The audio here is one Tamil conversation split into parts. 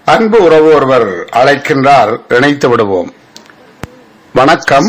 அன்பு உறவு ஒருவர் அழைக்கின்றார் இணைத்து விடுவோம் வணக்கம்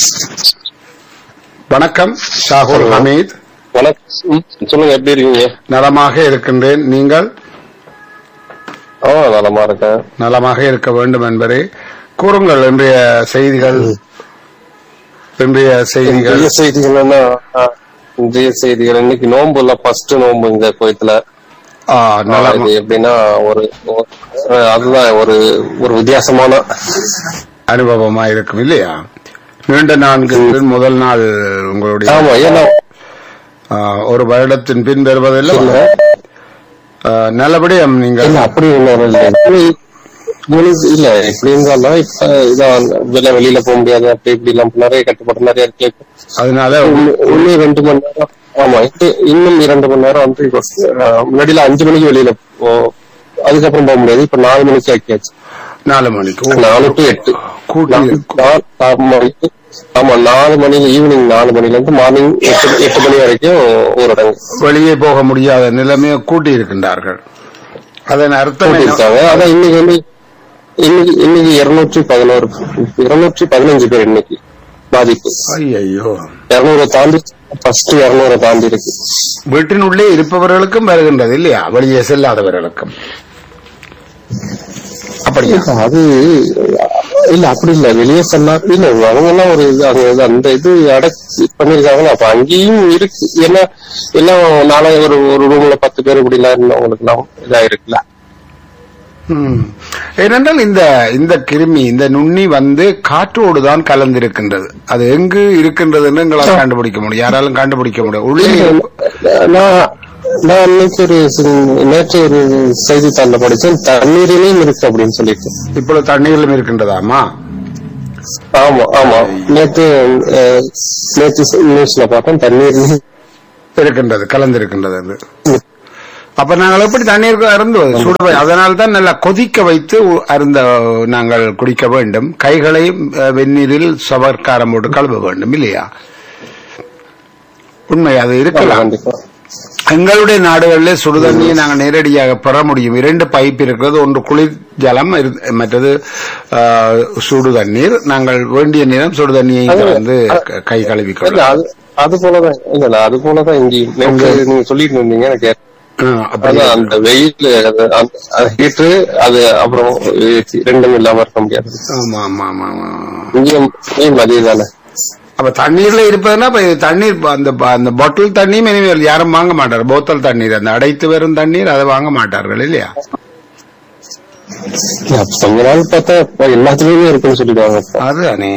வணக்கம் ஷாகுல் ஹமீத் வணக்கம் சொல்லுங்க எப்படி இருக்கீங்க நலமாக இருக்கின்றேன் நீங்கள் ஆ நலமா இருக்கேன் நலமாக இருக்க வேண்டும் என்பதை கூறுங்கள் இன்றைய செய்திகள் இன்றைய செய்திகள் இன்றைய செய்திகள் என்ன ஆ, இன்றைய செய்திகள் இன்னைக்கு நோன்பு இல்ல ஃபர்ஸ்ட் நோன்பு இங்க கோயத்துல ஆ, ஆ, நலம் இது எப்படின்னா ஒரு ஒரு- ஆ, அதுதான் ஒரு ஒரு வித்தியாசமான அனுபவமா இருக்கும் இல்லையா நீண்ட நான்கு முதல் நாள் உங்களுடைய ஆமா ஏன்னா ஆ, ஒரு வருடத்தின் பின் வருவதில்லை இல்ல ஆ, நல்லபடியும் நீங்கள் இல்ல அப்படி ஒண்ணும் இல்ல இப்படி- உங்களுக்கு இல்ல எப்படி இருந்தாலும் இப்ப இதான் வெளில வெளியில போக முடியாது அப்படி இப்படி எல்லாம் நிறைய கட்டுப்பாடு நிறைய இருக்கு அதனால இன்னும் இன்னும் ரெண்டு மணி நேரம் ஆமா இன்னும் இன்னும் இரண்டு மணி நேரம் வந்து இப்போ, ஆஹ், முன்னாடில அஞ்சு மணிக்கு வெளியில போ அதுக்கப்புறம் போக முடியாது இப்ப நாலு மணிக்கு ஆக்கியாச்சு நாலு மணிக்கு ஓ, நாலு டு எட்டு கூட்டி நாலு- ஆமா இது- ஆமா நாலு மணி ஈவினிங் நாலு மணில இருந்து மார்னிங் எட்டு எட்டு மணி வரைக்கும் ஊரடங்கு வெளியே போக முடியாத நிலைமையை கூட்டி இருக்கின்றார்கள் அதன் அர்த்தம் என்ன? இருக்காங்க அதான் இன்னைக்கு வந்து இன்னைக்கு இன்னைக்கு இருநூற்றி பதினோரு இருநூற்றி பதினஞ்சு பேர் இன்னைக்கு பாதிப்பு ஐயையோ இருநூறு தாண்டி ஃபர்ஸ்ட் இருநூறு தாண்டி இருக்கு வீட்டினுள்ளே இருப்பவர்களுக்கும் வருகின்றது இல்லையா வெளியே செல்லாதவர்களுக்கும் அப்படியா அது இல்ல அப்படி இல்ல வெளியே செல்லா இல்ல அவங்க எல்லாம் ஒரு இது அங்க இது- அந்த இது அடைச்சு பண்ணிருக்காங்க அப்ப அங்கேயும் இருக்கு ஏன்னா எல்லாம் நாளை ஒரு ஒரு ரூம்ல பத்து பேர் இப்படி எல்லாம் இருந்தவங்களுக்கு எல்லாம் இதா இருக்குல்ல ம். ஏனென்றால் இந்த இந்த கிருமி இந்த நுண்ணி வந்து காற்றோடு தான் கலந்திருக்கின்றது அது எங்கு இருக்கின்றதுன்னு எங்களால் கண்டுபிடிக்க முடியும் யாராலும் கண்டுபிடிக்க முடியும் உள்ளே இருப்ப- நான் நான் அன்னைக்கு ஒரு சி- நேற்று ஒரு செய்தித்தாள்ல படிச்சேன் தண்ணீரிலையும் இருக்கு அப்படின்னு சொல்லிட்டு இப்பொழுது தண்ணீரிலும் இருக்கின்றதாமா ஆமா ஆமா நேற்று அஹ், நேற்று நியூஸ்ல பார்த்தேன் தண்ணீர்லயும் இருக்கின்றது கலந்திருக்கின்றது அது அப்ப நாங்கள் எப்படி தண்ணீர் அருந்துவது சுடுவை அதனால் தான் நல்லா கொதிக்க வைத்து உ- அருந்த நாங்கள் குடிக்க வேண்டும் கைகளை அஹ், வெந்நீரில் சவர்க்காரம் போட்டு கழுவ வேண்டும் இல்லையா உண்மை அது இருக்கலாம் கண்டிப்பா எங்களுடைய நாடுகளிலே சுடுதண்ணியை நாங்கள் நேரடியாக பெற முடியும் இரண்டு பைப் இருக்கிறது ஒன்று குளிர் ஜலம் இரு- மற்றது ஆஹ், சுடு தண்ணீர் நாங்கள் வேண்டிய நேரம் சுடு தண்ணியை வந்து க- கை இல்ல கழுவிக்கொள்ளலாம் அது அது போலதான் இல்ல இல்ல அது போலதான் இங்கேயும் நேற்று நீங்க சொல்லிட்டு இருந்தீங்க எனக்கு ஆஹ், அப்படி அதான் அந்த வெயில் ஹீட்டு அது அப்புறம் AC ரெண்டும் இல்லாம இருக்க முடியாது ஆமா ஆமா ஆமா ஆமா இங்கேயும் இங்கேயும் அதே தானே அப்ப தண்ணீர்ல இருப்பதுன்னா அப்ப இது தண்ணீர் ப- அந்த ப- அந்த பாட்டில் தண்ணியும் இனிமேல் யாரும் வாங்க மாட்டார் போத்தல் தண்ணீர் அந்த அடைத்து வரும் தண்ணீர் அதை வாங்க மாட்டார்கள் இல்லையா அப்ப கொஞ்ச நாள் பார்த்தா இப்ப எல்லாத்துலயுமே இருக்குன்னு சொல்லிடுவாங்க இப்ப. அதுதானே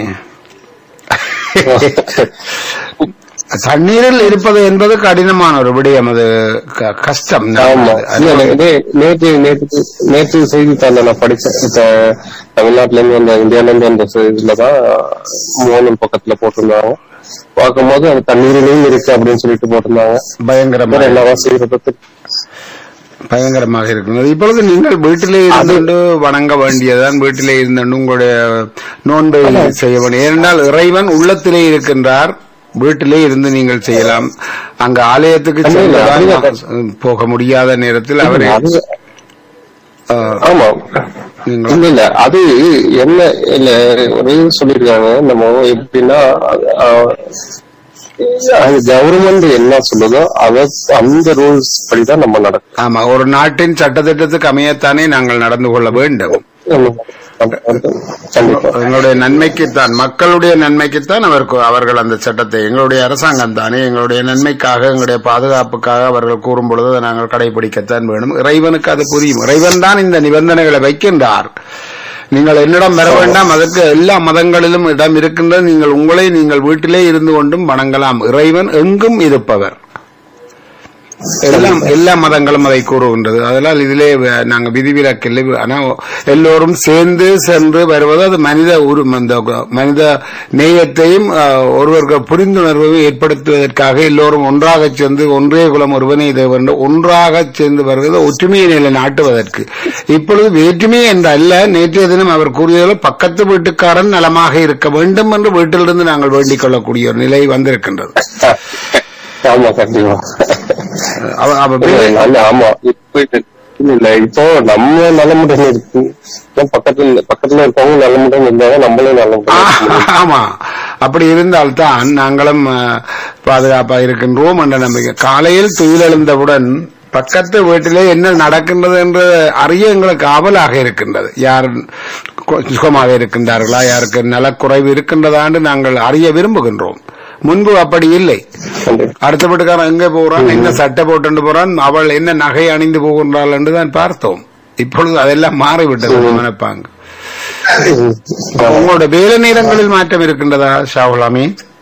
தண்ணீரில் இருப்பது என்பது கடினமான ஒரு விடயம் அது க- கஷ்டம் ஆமா அது- இல்ல, அது- நே- நேற்று நேற்று நேற்று செய்தித்தாள்ல நான் படிச்சேன் இப்ப தமிழ்நாட்டுல இருந்து வந்த இந்தியால இருந்து வந்த இதுலதான் மோனல் பக்கத்துல போட்டிருந்தாங்க பார்க்கும்போது அது தண்ணீரிலையும் இருக்கு அப்படின்னு சொல்லிட்டு போட்டிருந்தாங்க பயங்கரமாக எல்லாரும் செய்யறது பயங்கரமாக இருக்கிறது இப்பொழுது நீங்கள் வீட்டிலே இருந்து வணங்க வேண்டியதுதான் வீட்டிலே இருந்து உங்களுடைய நோன்பை செய்ய வேண்டும் ஏனென்றால் இறைவன் உள்ளத்திலே இருக்கின்றார் வீட்டிலே இருந்து நீங்கள் செய்யலாம் அங்க ஆலயத்துக்கு இல்ல, இல்ல, சென்றுதான் போக முடியாத நேரத்தில் அவரை அது ஆஹ், ஆமா நீங்கள் இல்ல இல்ல அது என்ன இல்ல ஒரு சொல்லிருக்காங்க நம்ம எப்படின்னா அஹ், அது கவர்மெண்ட் என்ன சொல்லுதோ அத அந்த ரூல்ஸ் படிதான் நம்ம நடக்கும் ஆமா ஒரு நாட்டின் சட்டத்திட்டத்துக்கு அமையத்தானே நாங்கள் நடந்து கொள்ள வேண்டும் கண்டிப்பா எங்களுடைய நன்மைக்குத்தான் மக்களுடைய நன்மைக்குத்தான் அவருக்கு அவர்கள் அந்த சட்டத்தை எங்களுடைய அரசாங்கம் தானே எங்களுடைய நன்மைக்காக எங்களுடைய பாதுகாப்புக்காக அவர்கள் கூறும் பொழுது அதை நாங்கள் கடைபிடிக்கத்தான் வேணும் இறைவனுக்கு அது புரியும் இறைவன் தான் இந்த நிபந்தனைகளை வைக்கின்றார் நீங்கள் என்னிடம் வர வேண்டாம் அதற்கு எல்லா மதங்களிலும் இடம் இருக்கின்றது நீங்கள் உங்களை நீங்கள் வீட்டிலே இருந்து கொண்டும் வணங்கலாம் இறைவன் எங்கும் இருப்பவர் எல்லாம் எல்லா மதங்களும் அதை கூறுகின்றது அதனால் இதிலே வ- நாங்க விதிவிலக்கில்லை ஆனா எல்லோரும் சேர்ந்து சென்று வருவது அது மனித உரு அந்த மனித நேயத்தையும் அஹ், ஒருவருக்கு புரிந்துணர்வையும் ஏற்படுத்துவதற்காக எல்லோரும் ஒன்றாக சேர்ந்து ஒன்றே குலம் ஒருவனே தேவன் என்று ஒன்றாக சேர்ந்து வருவது ஒற்றுமையை நிலை நாட்டுவதற்கு இப்பொழுது வேற்றுமை என்ற அல்ல நேற்றைய தினம் அவர் கூறியதில் பக்கத்து வீட்டுக்காரன் நலமாக இருக்க வேண்டும் என்று வீட்டிலிருந்து நாங்கள் வேண்டிக் கொள்ளக்கூடிய ஒரு நிலை வந்திருக்கின்றது ஆமா கண்டிப்பா அவ- அவ இல்ல, இல்ல, ஆமா இப்ப இது- இல்ல, இல்ல இப்போ நம்ம நலமுடன் இருக்கு இப்போ பக்கத்துல பக்கத்துல இருக்கவங்க நலமுடன் இருந்தாங்க நம்மளும் நலமுடன் இருக்க முடியும். ஆமா அப்படி இருந்தால்தான் நாங்களும் அஹ், பாதுகாப்பா இருக்கின்றோம் என்ற நம்பிக்கை காலையில் துயில் எழுந்தவுடன் பக்கத்து வீட்டிலே என்ன நடக்கின்றது என்று அறிய எங்களுக்கு ஆவலாக இருக்கின்றது யார் கொ- சுகமாக இருக்கின்றார்களா யாருக்கு நலக்குறைவு இருக்கின்றதான்னு நாங்கள் அறிய விரும்புகின்றோம் முன்பு அப்படி இல்லை கண்டிப்பா. அடுத்த வீட்டுக்காரன் எங்க போறான் என்ன சட்டை போட்டு போறான் அவள் என்ன நகை அணிந்து போகின்றாள் என்று தான் பார்த்தோம் இப்பொழுது அதெல்லாம் மாறிவிட்டது மனப்பாங்கு ம். உங்களோட வேலை நேரங்களில் மாற்றம் இருக்கின்றதா ஷாவுலாமி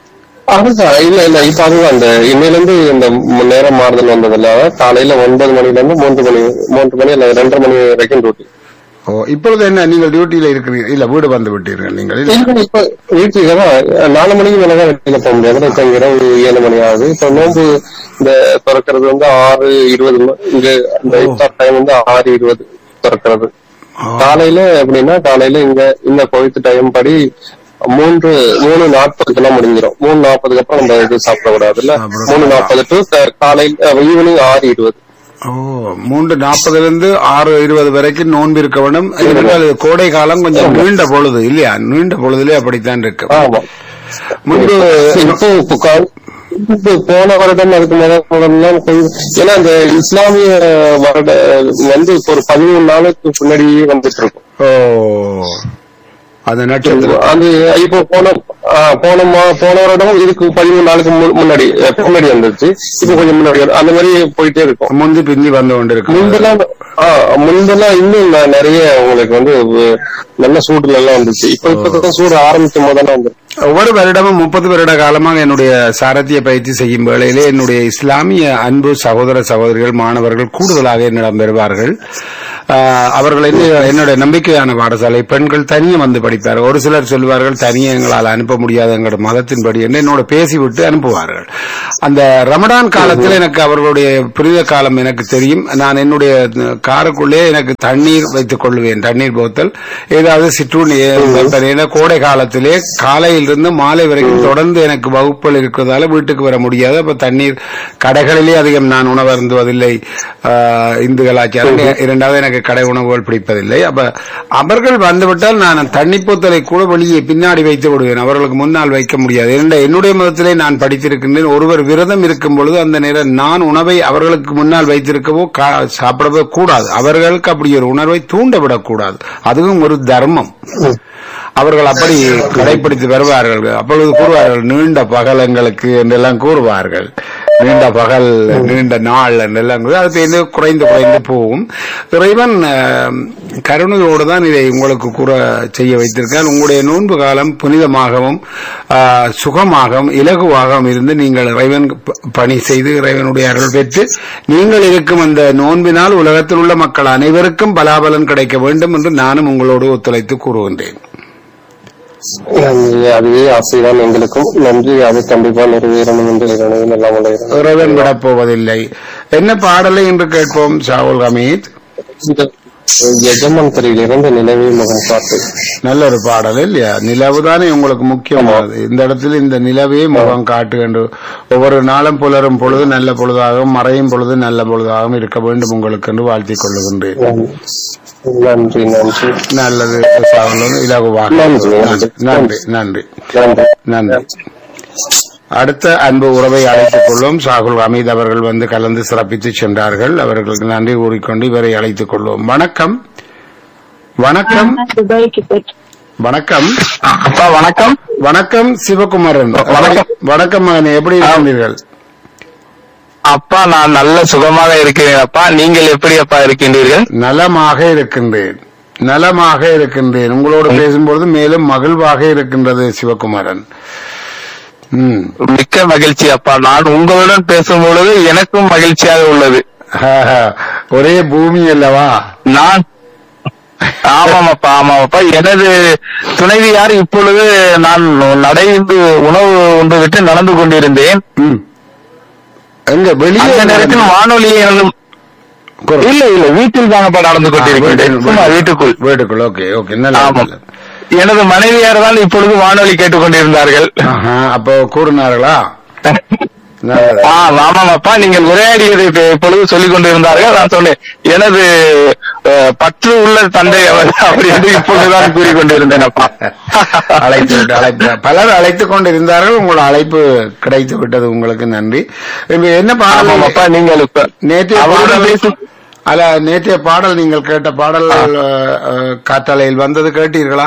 அதுதான் இல்ல இல்ல இப்ப அதுதான் அந்த இன்னையில இருந்து இந்த ம- நேரம் மாறுதல் வந்ததுல காலையில ஒன்பது மணில இருந்து மூன்று மணி மூன்று மணி இல்ல ரெண்டரை மணி வரைக்கும் டியூட்டி ஓ இப்பொழுது என்ன நீங்கள் டியூட்டியில இருக்கிறீங்க இல்ல வீடு வந்து விட்டீர்கள் நீங்கள் இல்ல. இல்ல இப்ப வீட்டுக்கு தான் நாலு மணிக்கு மேலதான் வெளியில போக முடியாது இப்ப இங்க இரவு ஏழு மணி ஆகுது இப்ப நோன்பு இந்த திறக்கிறது வந்து ஆறு இருபது ம- இங்க அந்த இஃப்தார் டைம் வந்து ஆறு இருபது திறக்கிறது ஓ. காலையில எப்படின்னா காலையில இங்க இந்த கோவித்து டைம் படி மூன்று மூணு நாற்பதுக்கெல்லாம் முடிஞ்சிடும் மூணு நாற்பதுக்கு அப்புறம் நம்ம இது சாப்பிடக்கூடாதுல்ல சாப்பிடக்கூடாது. மூணு நாற்பது டு காலையில் ஈவினிங் ஆறு இருபது ஓ மூன்று நாற்பதுல இருந்து ஆறு இருபது வரைக்கும் நோன்பு இருக்க வேண்டும் இருந்தால் கோடை காலம் கொஞ்சம் நீண்ட பொழுது இல்லையா நீண்ட பொழுதுலே அப்படித்தான் இருக்கு ஆமா முன்பு இப்போ இப்போ கா- இப்போ போன வருடம் அதுக்கு முதல் வருடம்லாம் கொஞ்சம் ஏன்னா இந்த இஸ்லாமிய வருட வந்து இப்போ ஒரு பதிமூணு நாளுக்கு முன்னாடியே வந்துட்டு இருக்கும் ஓ அந்த நட்சத்திரம் அது இப்போ போன ஆ, போன மா- போன வருடம் இதுக்கு பதிமூணு நாளுக்கு மு- முன்னாடி அஹ், முன்னாடி வந்துருச்சு இப்போ கொஞ்சம் முன்னாடி வரும். அந்த மாதிரி போயிட்டே இருக்கும் முந்தி பிந்தி வந்து கொண்டிருக்கு முன்பெல்லாம் ஆ, முன்பெல்லாம் இன்னும் ந- நிறைய உங்களுக்கு வந்து அஹ், நல்ல சூடுல எல்லாம் வந்துச்சு இப்ப இப்பதான் சூடு ஆரம்பிக்கும் போதெல்லாம் வந்து ஒவ்வொரு வருடமும் முப்பது வருட காலமாக என்னுடைய சாரத்திய பயிற்சி செய்யும் வேளையிலே என்னுடைய இஸ்லாமிய அன்பு சகோதர சகோதரிகள் மாணவர்கள் கூடுதலாக என்னிடம் பெறுவார்கள் ஆஹ், அவர்கள் என்ன என்னுடைய நம்பிக்கையான பாடசாலை பெண்கள் தனியே வந்து படிப்பார்கள் ஒரு சிலர் சொல்வார்கள் தனியே எங்களால் அனுப்ப முடியாது எங்களோட மதத்தின்படி என்று என்னோட பேசிவிட்டு அனுப்புவார்கள் அந்த ரமடான் காலத்தில் எனக்கு அவர்களுடைய புனித காலம் எனக்கு தெரியும் நான் என்னுடைய காருக்குள்ளே எனக்கு தண்ணீர் வைத்துக் கொள்வேன் தண்ணீர் போத்தல் ஏதாவது சிற்றுண்டி வைப்பேன். ஏன்னா கோடை காலத்திலே காலையிலிருந்து மாலை வரைக்கும் தொடர்ந்து எனக்கு வகுப்புகள் இருக்கிறதால வீட்டுக்கு வர முடியாது அப்ப தண்ணீர் கடைகளிலே அதிகம் நான் உணவு அருந்துவதில்லை ஆஹ், இந்து கலாச்சாரம் இரண்டாவது எனக்கு கடை உணவுகள் பிடிப்பதில்லை அப்ப அவர்கள் வந்துவிட்டால் நான் தண்ணி போத்தலை கூட வெளியே பின்னாடி வைத்து விடுவேன் அவர்களுக்கு முன்னால் வைக்க முடியாது இரண்ட என்னுடைய மதத்திலே நான் படித்திருக்கின்றேன் ஒருவர் விரதம் இருக்கும் பொழுது அந்த நேரம் நான் உணவை அவர்களுக்கு முன்னால் வைத்திருக்கவோ கா- சாப்பிடவோ கூடாது அவர்களுக்கு அப்படி ஒரு உணர்வை தூண்டவிடக் கூடாது அதுவும் ஒரு தர்மம் அவர்கள் அப்படி கடைபிடித்து வருவார்கள் அப்பொழுது கூறுவார்கள் நீண்ட பகல் எங்களுக்கு என்றெல்லாம் கூறுவார்கள் நீண்ட பகல் நீண்ட நாள் என்றெல்லாம் கூறி அது பேருந்து குறைந்து குறைந்து போகும் இறைவன் அஹ், கருணையோடு தான் இதை உங்களுக்கு கூற செய்ய வைத்திருக்கார் உங்களுடைய நோன்பு காலம் புனிதமாகவும் ஆஹ், சுகமாகவும் இலகுவாகவும் இருந்து நீங்கள் இறைவன் ப- பணி செய்து இறைவனுடைய அருள் பெற்று நீங்கள் இருக்கும் அந்த நோன்பினால் உலகத்தில் உள்ள மக்கள் அனைவருக்கும் பலாபலன் கிடைக்க வேண்டும் என்று நானும் உங்களோடு ஒத்துழைத்து கூறுகின்றேன் நன்றி. அதுவே ஆசைதான் எங்களுக்கும் நன்றி அது கண்டிப்பா நிறைவேறணும் என்று இறைவனை எல்லாம் வல்ல இறைவன். இறைவன் விடப் போவதில்லை என்ன பாடலை என்று கேட்போம் ஷாவுல் ஹமீத் இந்த எஜமான் திரையிலிருந்து நிலவே முகம் பார்த்து நல்ல ஒரு பாடல் இல்லையா நிலவு தானே உங்களுக்கு முக்கியமானது இந்த இடத்துல இந்த நிலவே முகம் காட்டு என்று ஒவ்வொரு நாளும் புலரும் பொழுது நல்ல பொழுதாகவும் மறையும் பொழுது நல்ல பொழுதாகவும் இருக்க வேண்டும் உங்களுக்கு என்று வாழ்த்திக் கொள்ளுகின்றேன் நன்றி நன்றி நல்லது சாவல் இலகுவாக நன்றி. நன்றி நன்றி நன்றி நன்றி நன்றி அடுத்த அன்பு உறவை அழைத்துக் கொள்வோம் சாகுல் அமீத் அவர்கள் வந்து கலந்து சிறப்பித்து சென்றார்கள் அவர்களுக்கு நன்றி கூறிக்கொண்டு இவரை அழைத்துக் கொள்வோம் வணக்கம் வணக்கம் துபாய்க்கு போயிட்டு வணக்கம் அப்பா வணக்கம் வணக்கம் சிவகுமாரன் வணக்கம். வணக்கம் மகனே எப்படி இருக்கிறீர்கள் அப்பா நான் நல்ல சுகமாக இருக்கிறேன் அப்பா நீங்கள் எப்படி அப்பா இருக்கின்றீர்கள் நலமாக இருக்கின்றேன் நலமாக இருக்கின்றேன் உங்களோடு பேசும்பொழுது மேலும் மகிழ்வாக இருக்கின்றது சிவகுமாரன் ம் மிக்க மகிழ்ச்சி அப்பா நான் உங்களுடன் பேசும் பொழுது எனக்கும் மகிழ்ச்சியாக உள்ளது ஒரே பூமி அல்லவா நான் ஆமாம் அப்பா ஆமாம் அப்பா எனது துணைவியார் இப்பொழுது நான் நடைந்து உணவு உண்டு விட்டு நடந்து கொண்டிருந்தேன் ம். எங்க வெளியே அந்த நேரத்தில் வானொலியை எனது குரல். இல்ல இல்ல வீட்டில் தாங்கப்பா நடந்து கொண்டிருக்கிறேன் சும்மா வீட்டுக்குள் வீட்டுக்குள் ஓகே ஓகே நல்ல ஆமாம் எனது மனைவியார் தான் இப்பொழுது வானொலி கேட்டுக் கொண்டிருந்தார்கள் ஆஹா, அப்போ கூறினார்களா நல்லது ஆ, ஆமாமாப்பா நீங்கள் உரையாடியதை இப்ப இப்பொழுது சொல்லிக் கொண்டிருந்தார்கள் நான் சொன்னேன் எனது அஹ், பற்று உள்ள தந்தை அவர் அப்படி என்று இப்பொழுதுதான் கூறிக்கொண்டிருந்தேன் அப்பா அழைத்து விட்டு அழைப்பு பலர் அழைத்துக் கொண்டிருந்தார்கள் உங்கள் அழைப்பு கிடைத்து விட்டது உங்களுக்கு நன்றி இப்ப என்ன பாடல் ஆமாமாப்பா நீங்கள் இப்ப நேற்றைய அவருடன் பாடல் பேசி- அல்ல நேற்றைய பாடல் நீங்கள் கேட்ட பாடல் அஹ், அஹ், காற்றலையில் வந்தது கேட்டீர்களா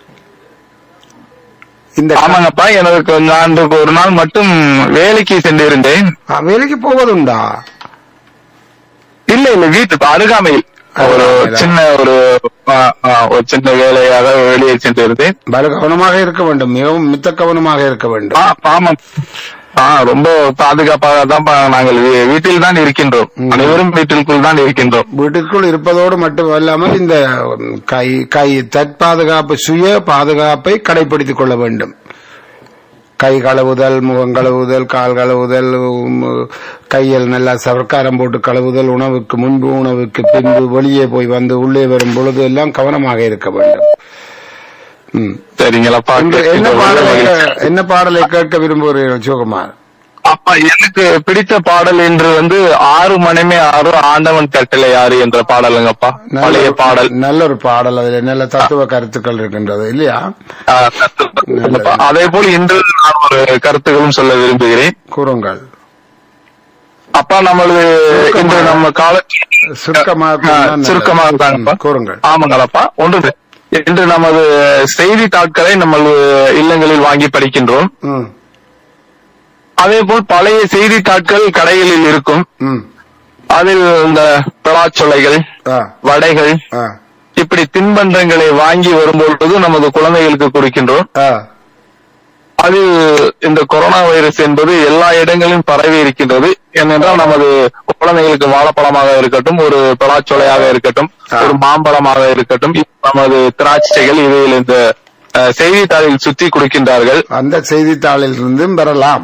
இந்த கா- ஆமாங்கப்பா எனக்கு நான் இந்த ஒரு நாள் மட்டும் வேலைக்கு சென்றிருந்தேன் ஆ, வேலைக்கு போவதுண்டா இல்ல இல்ல வீட்டு இப்ப அருகாமையில் ஒரு அருகாமையிலா? சின்ன ஒரு ஆ, ஆ, ஒரு சின்ன வேலையாக வெளியே சென்றிருந்தேன் பல கவனமாக இருக்க வேண்டும் மிகவும் மித்த கவனமாக இருக்க வேண்டும் ஆ, ஆமாம் ஆ ரொம்ப பாதுகாப்பாக தான் பா- நாங்கள் வீ- வீட்டில் தான் இருக்கின்றோம் ம். அனைவரும் வீட்டிற்குள் தான் இருக்கின்றோம் வீட்டிற்குள் இருப்பதோடு மட்டுமல்லாமல் இந்த உம், கை கை தற்பாதுகாப்பு சுய பாதுகாப்பை கடைபிடித்துக் கொள்ள வேண்டும் கை கழுவுதல் முகம் கழுவுதல் கால் கழுவுதல் உம், கையில் நல்லா சர்க்காரம் போட்டு கழுவுதல் உணவுக்கு முன்பு உணவுக்கு பின்பு வெளியே போய் வந்து உள்ளே வரும் பொழுது எல்லாம் கவனமாக இருக்க வேண்டும் ம். சரிங்களப்பா இன்று என்ன பாடலை கே- என்ன பாடலை கேட்க விரும்புகிறீர்கள் சிவகுமார் அப்பா எனக்கு பிடித்த பாடல் என்று வந்து ஆறு மணிமே ஆறு ஆண்டவன் கட்டளை ஆறு என்ற பாடலுங்கப்பா நல்ல பழைய ஒரு- பாடல் நல்ல ஒரு பாடல் அதில் நல்ல தத்துவ கருத்துக்கள் இருக்கின்றது இல்லையா ஆ, கத்து- அதே போல் இன்று நான் ஒரு கருத்துகளும் சொல்ல விரும்புகிறேன் கூறுங்கள் அப்பா நமது இன்று நம்ம கால சுருக்கமாக ஆ, கூறினால் நல்லது. சுருக்கமாக தாங்கப்பா ம், கூறுங்கள் ஆமாங்களப்பா ஒன்று இன்று நமது செய்தித்தாட்களை நம்ம இல்லங்களில் வாங்கி படிக்கின்றோம் ம், அதே போல் பழைய செய்தித்தாட்கள் கடைகளில் இருக்கும் ம், அதில் இந்த பலாச்சொலைகள் ஆ, வடைகள் ஆ, இப்படி தின்பண்டங்களை வாங்கி வரும்பொழுது நமது குழந்தைகளுக்கு கொடுக்கின்றோம் ஆ, அது இந்த கொரோனா வைரஸ் என்பது எல்லா இடங்களிலும் பரவி இருக்கின்றது ஏனென்றால் நமது குழந்தைகளுக்கு வாழைப்பழமாக இருக்கட்டும் ஒரு பலாச்சொலையாக இருக்கட்டும் ஆ. ஒரு மாம்பழமாக இருக்கட்டும் நமது திராட்சைகள் இவையில் இந்த அஹ், செய்தித்தாளில் சுத்தி கொடுக்கின்றார்கள் அந்த செய்தித்தாளில் இருந்தும் பெறலாம்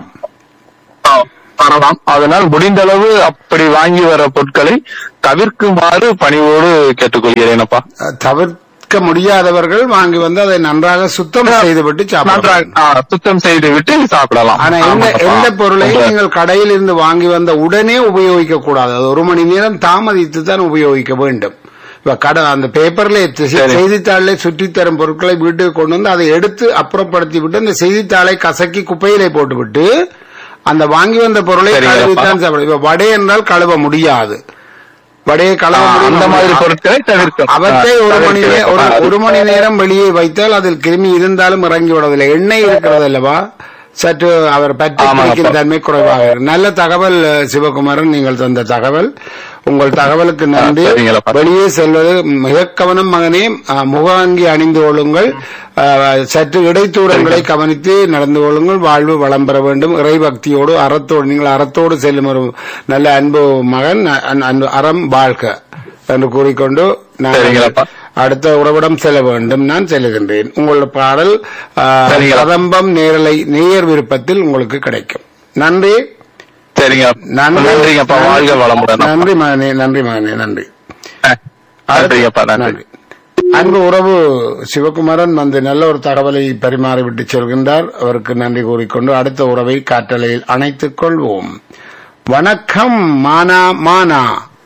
வரலாம் அதனால் முடிந்த அளவு அப்படி வாங்கி வர பொருட்களை தவிர்க்குமாறு பணிவோடு கேட்டுக்கொள்கிறேன் அப்பா அஹ், தவிர்க்க முடியாதவர்கள் வாங்கி வந்து அதை நன்றாக சுத்தம் செய்துவிட்டு நன்றாக சாப்பிடலாம் ஆ, சுத்தம் செய்து விட்டு சாப்பிடலாம் ஆனா எந்த ஆமாப்பா. எந்த பொருளையும் ரொம்ப- நீங்கள் கடையில் இருந்து வாங்கி வந்த உடனே உபயோகிக்க கூடாது அது ஒரு மணி நேரம் தாமதித்து தான் உபயோகிக்க வேண்டும் இப்ப கடை அந்த பேப்பர்ல சரி. செய்தித்தாளிலே சுற்றி தரும் பொருட்களை வீட்டுக்கு கொண்டு வந்து அதை எடுத்து அப்புறப்படுத்தி விட்டு அந்த செய்தித்தாளை கசக்கி குப்பையிலே போட்டுவிட்டு அந்த வாங்கி வந்த பொருளை சரிங்க, கழுவித்தான் சாப்பிடும் இப்ப வடை என்றால் கழுவ முடியாது வடையை கழுவ ஆ, முடியும் அந்த மாதிரி பொருட்களை தவிர்க்க அவற்றை ஒரு மணி தவிர்க்க நே- ஒரு வேண்டும். ஒரு மணி நேரம் வெளியே வைத்தால் அதில் கிருமி இருந்தாலும் இறங்கி விடுவதில்லை எண்ணெய் இருக்கிறது அல்லவா சற்று அவர் பற்றி ஆமாம், பிடிக்கும் அப்பா. தன்மை குறைவாக இருக்கும். நல்ல தகவல் அஹ், சிவகுமாரன் நீங்கள் தந்த தகவல் உங்கள் தகவலுக்கு நன்றி சரிங்களப்பா. வெளியே செல்வது மிக கவனம் மகனே அஹ், முகாங்கி அணிந்து கொள்ளுங்கள் அஹ், சற்று இடைத்தூரங்களை கவனித்து நடந்து கொள்ளுங்கள் வாழ்வு வளம் பெற வேண்டும் இறைபக்தியோடு அறத்தோடு நீங்கள் அறத்தோடு செல்லும் ஒரு நல்ல அன்பு மகன் அன்- அன்பு அறம் வாழ்க என்று கூறிக்கொண்டு நான் சரிங்களப்பா. அடுத்த உறவிடம் செல்ல வேண்டும் நான் செல்லுகின்றேன் உங்களோட பாடல் ஆ, சரிங்களா. கதம்பம் நேரலை நேயர் விருப்பத்தில் உங்களுக்கு கிடைக்கும் நன்றி சரிங்க நன்றிங்கப்பா வாழ்க வளமுடன் நன்றி மகனே நன்றி மகனே நன்றி நன்றிங்கப்பா நன்றி அன்பு உறவு சிவகுமாரன் வந்து நல்ல ஒரு தகவலை பரிமாறிவிட்டு செல்கின்றார் அவருக்கு நன்றி கூறிக்கொண்டு அடுத்த உறவை காற்றலையில் அணைத்துக் கொள்வோம் வணக்கம் மானா மானா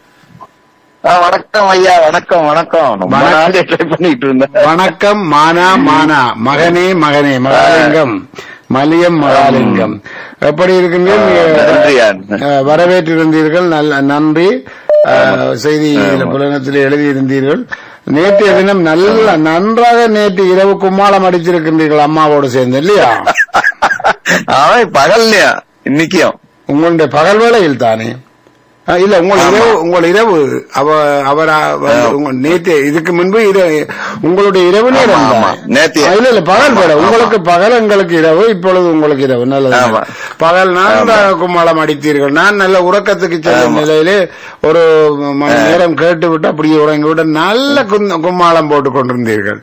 ஆ, வணக்கம் ஐயா வணக்கம் வணக்கம் ரொம்ப வணக்கம். நாள் ட்ரை பண்ணிட்டு இருந்தேன் வணக்கம் மானா மானா மகனே மகனே மகாலிங்கம் மலியம் மகாலிங்கம் எப்படி இருக்கின்றீர்கள் நன்றியா அஹ், வரவேற்றிருந்தீர்கள் நல்ல நன்றி அஹ், செய்தி இதில் புலனத்தில் எழுதியிருந்தீர்கள் நேற்றைய தினம் நல்ல நன்றாக நேற்று இரவு கும்மாளம் அடிச்சிருக்கின்றீர்கள் அம்மாவோடு சேர்ந்து இல்லையா அவன் பகல்லையா இன்னைக்கும் உங்களுடைய பகல் வேளையில் தானே அஹ், இல்ல உங்கள் இரவு உங்கள் இரவு அவ அவர் வந்து உங்க நேற்று இதுக்கு முன்பு இர- உங்களுடைய இரவு நேரம் ஆமா, ஆமா. தான். நேத்து- ஆ, இல்ல இல்ல பகல் ஆமா, வேலை ஆமா. உங்களுக்கு பகல் எங்களுக்கு இரவு இப்பொழுது உங்களுக்கு இரவு நல்லது ஆமா. பகல் நான் கும்மாளம் அடித்தீர்கள் நான் நல்ல உறக்கத்துக்கு செல்லும் ஆமா. நிலையிலே ஒரு மணி நேரம் கேட்டு விட்டு அப்படியே உறங்கி விட்டு நல்ல குந்த- கும்மாளம் போட்டுக் கொண்டிருந்தீர்கள்